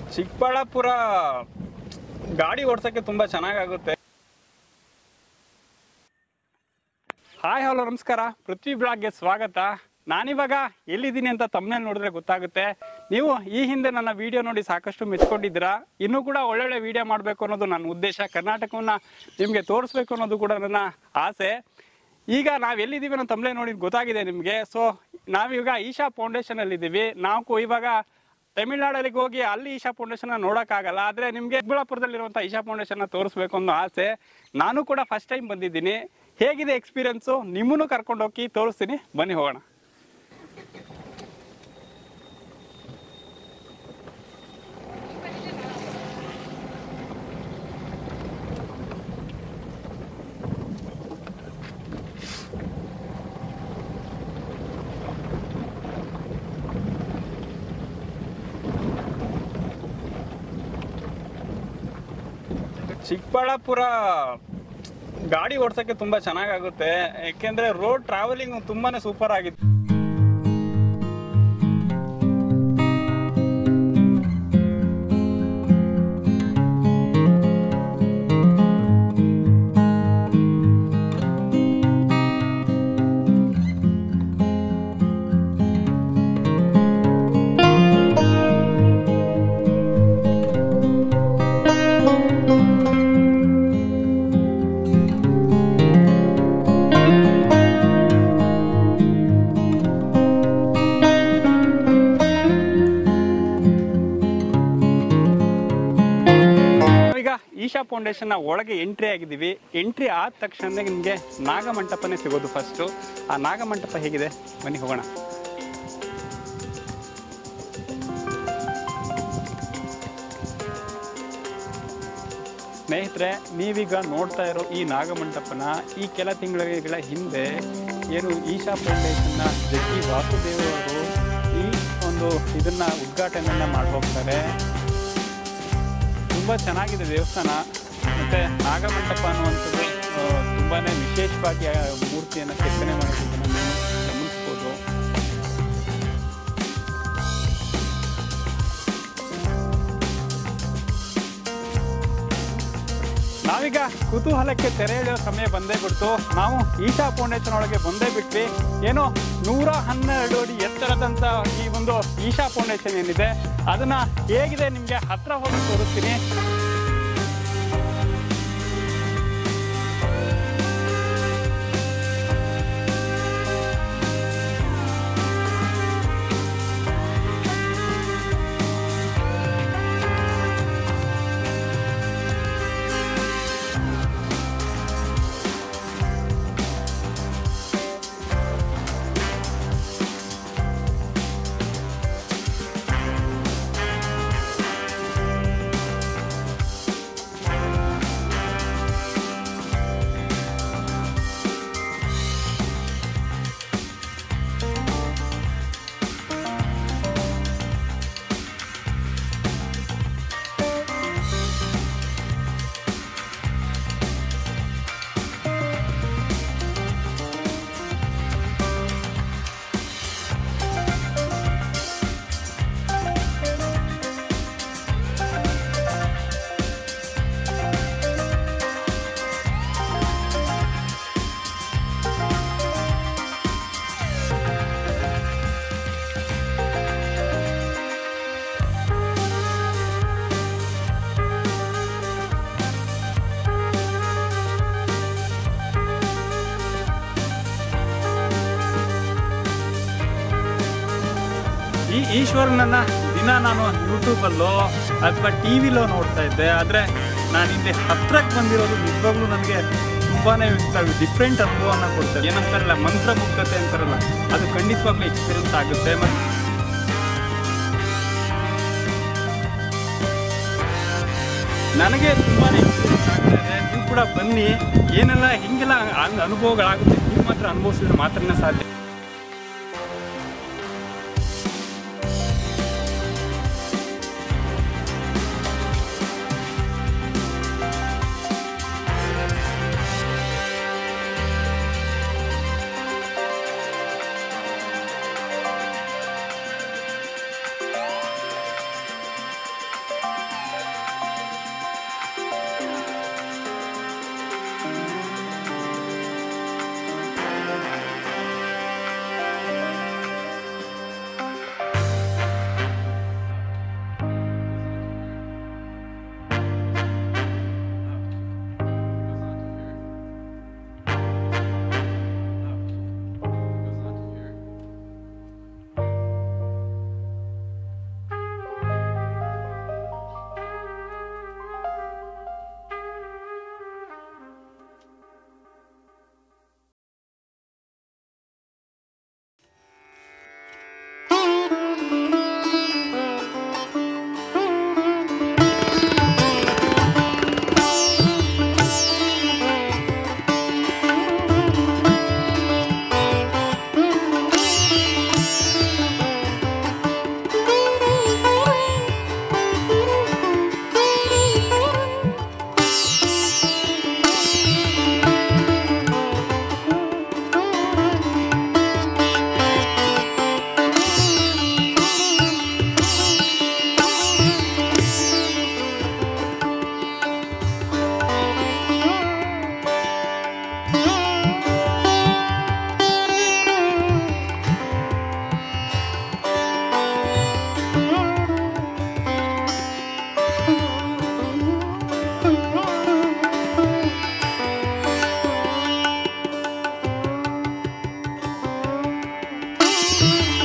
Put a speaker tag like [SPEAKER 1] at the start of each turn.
[SPEAKER 1] ಚಿಕ್ಕಬಳ್ಳಾಪುರ ಗಾಡಿ ಓಡ್ಸೋಕ್ಕೆ ತುಂಬ ಚೆನ್ನಾಗಾಗುತ್ತೆ ಹಾಯ್ ಹಲೋ ನಮಸ್ಕಾರ ಪೃಥ್ವಿ ಬ್ಲಾಗ್ಗೆ ಸ್ವಾಗತ ನಾನಿವಾಗ ಎಲ್ಲಿದ್ದೀನಿ ಅಂತ ತಮ್ಮನೇಲಿ ನೋಡಿದ್ರೆ ಗೊತ್ತಾಗುತ್ತೆ ನೀವು ಈ ಹಿಂದೆ ನನ್ನ ವಿಡಿಯೋ ನೋಡಿ ಸಾಕಷ್ಟು ಮೆಚ್ಕೊಂಡಿದ್ದೀರಾ ಇನ್ನೂ ಕೂಡ ಒಳ್ಳೊಳ್ಳೆ ವಿಡಿಯೋ ಮಾಡಬೇಕು ಅನ್ನೋದು ನನ್ನ ಉದ್ದೇಶ ಕರ್ನಾಟಕವನ್ನು ನಿಮಗೆ ತೋರಿಸ್ಬೇಕು ಅನ್ನೋದು ಕೂಡ ನನ್ನ ಆಸೆ ಈಗ ನಾವು ಎಲ್ಲಿದ್ದೀವಿ ಅನ್ನೋ ತಮ್ಮನೇ ನೋಡಿ ಗೊತ್ತಾಗಿದೆ ನಿಮಗೆ ಸೊ ನಾವೀಗ ಈಶಾ ಫೌಂಡೇಶನಲ್ಲಿ ಇದ್ದೀವಿ ನಾವು ಇವಾಗ ತಮಿಳ್ನಾಡಲ್ಲಿ ಹೋಗಿ ಅಲ್ಲಿ ಈಶಾ ಫೌಂಡೇಶನ್ ನೋಡೋಕ್ಕಾಗಲ್ಲ ಆದರೆ ನಿಮಗೆ ಚಿಕ್ಕಬಳ್ಳಾಪುರದಲ್ಲಿರುವಂಥ ಈಶಾ ಫೌಂಡೇಶನ್ನ ತೋರಿಸ್ಬೇಕು ಅನ್ನೋ ಆಸೆ ನಾನು ಕೂಡ ಫಸ್ಟ್ ಟೈಮ್ ಬಂದಿದ್ದೀನಿ ಹೇಗಿದೆ ಎಕ್ಸ್ಪೀರಿಯನ್ಸು ನಿಮ್ಮನ್ನು ಕರ್ಕೊಂಡು ಹೋಗಿ ತೋರಿಸ್ತೀನಿ ಬನ್ನಿ ಹೋಗೋಣ ಚಿಕ್ಕಬಳ್ಳಾಪುರ ಗಾಡಿ ಓಡ್ಸೋಕ್ಕೆ ತುಂಬ ಚೆನ್ನಾಗಾಗುತ್ತೆ ಯಾಕೆಂದರೆ ರೋಡ್ ಟ್ರಾವೆಲಿಂಗ್ ತುಂಬಾ ಸೂಪರ್ ಆಗಿತ್ತು ನಾವೀಗ ಈಶಾ ಫೌಂಡೇಶನ್ನ ಒಳಗೆ ಎಂಟ್ರಿ ಆಗಿದ್ದೀವಿ ಎಂಟ್ರಿ ಆದ ತಕ್ಷಣ ನಿಮಗೆ ನಾಗಮಂಟಪನೇ ಸಿಗೋದು ಫಸ್ಟು ಆ ನಾಗಮಂಟಪ ಹೇಗಿದೆ ಬನ್ನಿ ಹೋಗೋಣ ಸ್ನೇಹಿತರೆ ನೀವೀಗ ನೋಡ್ತಾ ಇರೋ ಈ ನಾಗಮಂಟಪನ ಈ ಕೆಲ ತಿಂಗಳ ಹಿಂದೆ ಏನು ಈಶಾ ಫೌಂಡೇಶನ್ನ ಜಗ್ಗಿ ವಾಸುದೇವ್ ಅವರು ಈ ಒಂದು ಇದನ್ನ ಉದ್ಘಾಟನೆಯನ್ನ ಮಾಡಿ ಹೋಗ್ತಾರೆ ತುಂಬ ಚೆನ್ನಾಗಿದೆ ದೇವಸ್ಥಾನ ಮತ್ತು ನಾಗಮಂಟಪ ಅನ್ನುವಂಥದ್ದು ಆ, ತುಂಬಾನೇ ವಿಶೇಷವಾಗಿ ಆ ಮೂರ್ತಿಯನ್ನು ಕೆತ್ತನೆ ಮಾಡೋದನ್ನು ನೀವು ಗಮನಿಸ್ಬೋದು ನಾವೀಗ ಕುತೂಹಲಕ್ಕೆ ತೆರೆ ಎಳೆಯೋ ಸಮಯ ಬಂದೇ ಬಿಡ್ತು ನಾವು ಈಶಾ ಫೌಂಡೇಶನ್ ಒಳಗೆ ಬಂದೇ ಬಿಟ್ವಿ ಏನೋ ನೂರ ಹನ್ನೆರಡು ಅಡಿ ಎತ್ತರದಂತ ಈ ಒಂದು ಈಶಾ ಫೌಂಡೇಶನ್ ಏನಿದೆ ಅದನ್ನ ಹೇಗಿದೆ ನಿಮ್ಗೆ ಹತ್ರ ಹೋಗಿ ತೋರಿಸ್ತೀನಿ ಈ ಈಶ್ವರನನ್ನ ದಿನ ನಾನು ಯೂಟ್ಯೂಬಲ್ಲೋ ಅಥವಾ ಟಿ ವಿಲೋ ನೋಡ್ತಾ ಇದ್ದೆ ಆದರೆ ನಾನು ಇಲ್ಲಿ ಹತ್ರಕ್ಕೆ ಬಂದಿರೋದು ನಿಜವಾಗ್ಲೂ ನನಗೆ ತುಂಬಾ ಡಿಫ್ರೆಂಟ್ ಅನುಭವನ ಕೊಡ್ತದೆ ಏನಂತಾರಲ್ಲ ಮಂತ್ರಮುಗ್ಧತೆ ಅಂತಾರಲ್ಲ ಅದು ಖಂಡಿತವಾಗ್ಲೂ ಎಕ್ಸ್ಪೀರಿಯನ್ಸ್ ಆಗುತ್ತೆ ಮತ್ತು ನನಗೆ ತುಂಬಾ ಎಕ್ಸ್ಪೀರಿಯನ್ಸ್ ಆಗ್ತಾ ಇದೆ ನೀವು ಕೂಡ ಬನ್ನಿ ಏನೆಲ್ಲ ಹಿಂಗೆಲ್ಲ ಅನ್- ಅನುಭವಗಳಾಗುತ್ತೆ ನೀವು ಮಾತ್ರ ಅನುಭವಿಸಿದ್ರೆ ಮಾತ್ರನೇ ಸಾಧ್ಯ
[SPEAKER 2] Thank